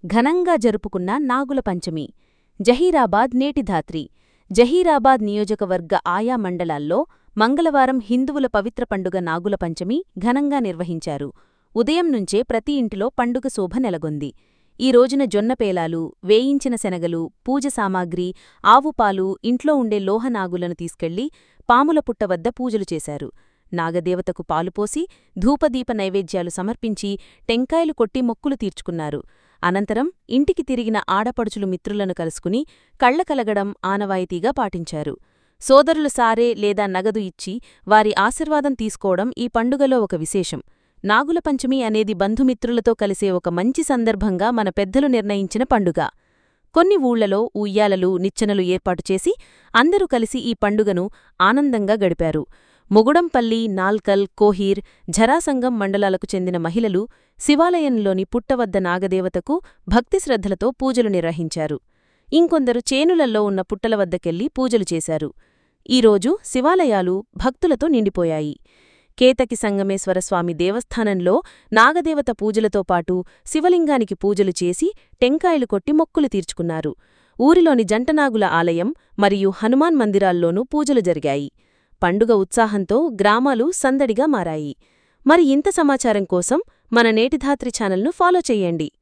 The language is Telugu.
ఘనంగా జరుపుకున్న నాగుల పంచమి జహీరాబాద్ నేటిధాత్రి జహీరాబాద్ నియోజకవర్గ ఆయా మండలాల్లో మంగళవారం హిందువుల పవిత్ర పండుగ నాగుల పంచమి ఘనంగా నిర్వహించారు ఉదయం నుంచే ప్రతి ఇంటిలో పండుగ శోభ నెలగొంది ఈ రోజున జొన్నపేలాలు వేయించిన శనగలు పూజ సామాగ్రి ఆవుపాలు ఇంట్లో ఉండే లోహనాగులను తీసుకెళ్లి పాముల పుట్ట వద్ద పూజలు చేశారు నాగదేవతకు పాలుపోసి ధూపదీప నైవేద్యాలు సమర్పించి టెంకాయలు కొట్టి మొక్కులు తీర్చుకున్నారు అనంతరం ఇంటికి తిరిగిన ఆడపడుచులు మిత్రులను కలుసుకుని కళ్ల కలగడం ఆనవాయితీగా పాటించారు సోదరులు సారే లేదా నగదు ఇచ్చి వారి ఆశీర్వాదం తీసుకోవడం ఈ పండుగలో ఒక విశేషం నాగుల పంచమి అనేది బంధుమిత్రులతో కలిసే ఒక మంచి సందర్భంగా మన పెద్దలు నిర్ణయించిన పండుగ కొన్ని ఊళ్లలో ఉయ్యాలలు నిచ్చెనలు ఏర్పాటు చేసి అందరూ కలిసి ఈ పండుగను ఆనందంగా గడిపారు మొగుడంపల్లి నాల్కల్ కోహీర్ ఝరాసంగం మండలాలకు చెందిన మహిళలు శివాలయంలోని పుట్టవద్ద నాగదేవతకు భక్తిశ్రద్ధలతో పూజలు నిర్వహించారు ఇంకొందరు చేనులల్లో ఉన్న పుట్టల వద్దకెళ్లి పూజలు చేశారు ఈరోజు శివాలయాలు భక్తులతో నిండిపోయాయి కేతకి సంగమేశ్వరస్వామి దేవస్థానంలో నాగదేవత పూజలతో పాటు శివలింగానికి పూజలు చేసి టెంకాయలు కొట్టి మొక్కులు తీర్చుకున్నారు ఊరిలోని జంటనాగుల ఆలయం మరియు హనుమాన్ మందిరాల్లోనూ పూజలు జరిగాయి పండుగ ఉత్సాహంతో గ్రామాలు సందడిగా మారాయి మరి ఇంత సమాచారం కోసం మన నేటిధాత్రి ఛానల్ను ఫాలో చెయ్యండి